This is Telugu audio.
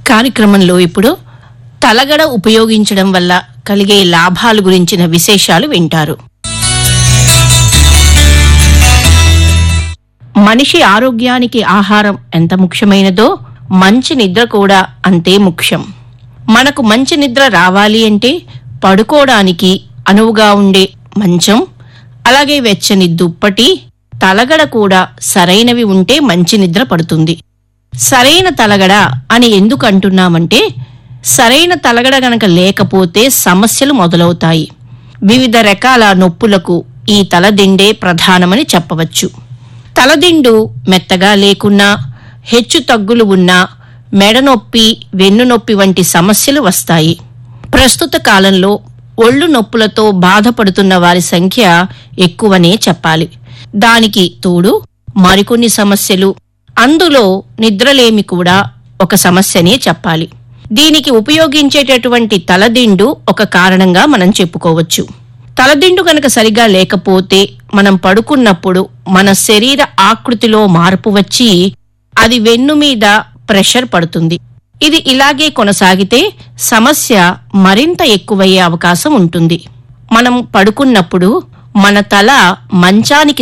కార్యక్రమంలో ఇప్పుడు తలగడ ఉపయోగించడం వల్ల కలిగే లాభాల గురించిన విశేషాలు వింటారు మనిషి ఆరోగ్యానికి ఆహారం ఎంత ముఖ్యమైనదో మంచి నిద్ర కూడా అంతే ముఖ్యం మనకు మంచి నిద్ర రావాలి అంటే పడుకోవడానికి అనువుగా ఉండే మంచం అలాగే వెచ్చని దుప్పటి తలగడ కూడా సరైనవి ఉంటే మంచి నిద్ర పడుతుంది సరైన తలగడ అని ఎందుకు అంటున్నామంటే సరైన తలగడ గనక లేకపోతే సమస్యలు మొదలవుతాయి వివిధ రకాల నొప్పులకు ఈ తలదిండే ప్రధానమని చెప్పవచ్చు తలదిండు మెత్తగా లేకున్నా హెచ్చు తగ్గులు ఉన్నా మెడనొప్పి వెన్నునొప్పి వంటి సమస్యలు వస్తాయి ప్రస్తుత కాలంలో ఒళ్ళు నొప్పులతో బాధపడుతున్న వారి సంఖ్య ఎక్కువనే చెప్పాలి దానికి తోడు మరికొన్ని సమస్యలు అందులో నిద్రలేమి కూడా ఒక సమస్యనే చెప్పాలి దీనికి ఉపయోగించేటటువంటి తలదిండు ఒక కారణంగా మనం చెప్పుకోవచ్చు తలదిండు కనుక సరిగా లేకపోతే మనం పడుకున్నప్పుడు మన శరీర ఆకృతిలో మార్పు వచ్చి అది వెన్ను మీద ప్రెషర్ పడుతుంది ఇది ఇలాగే కొనసాగితే సమస్య మరింత ఎక్కువయ్యే అవకాశం ఉంటుంది మనం పడుకున్నప్పుడు మన తల మంచానికి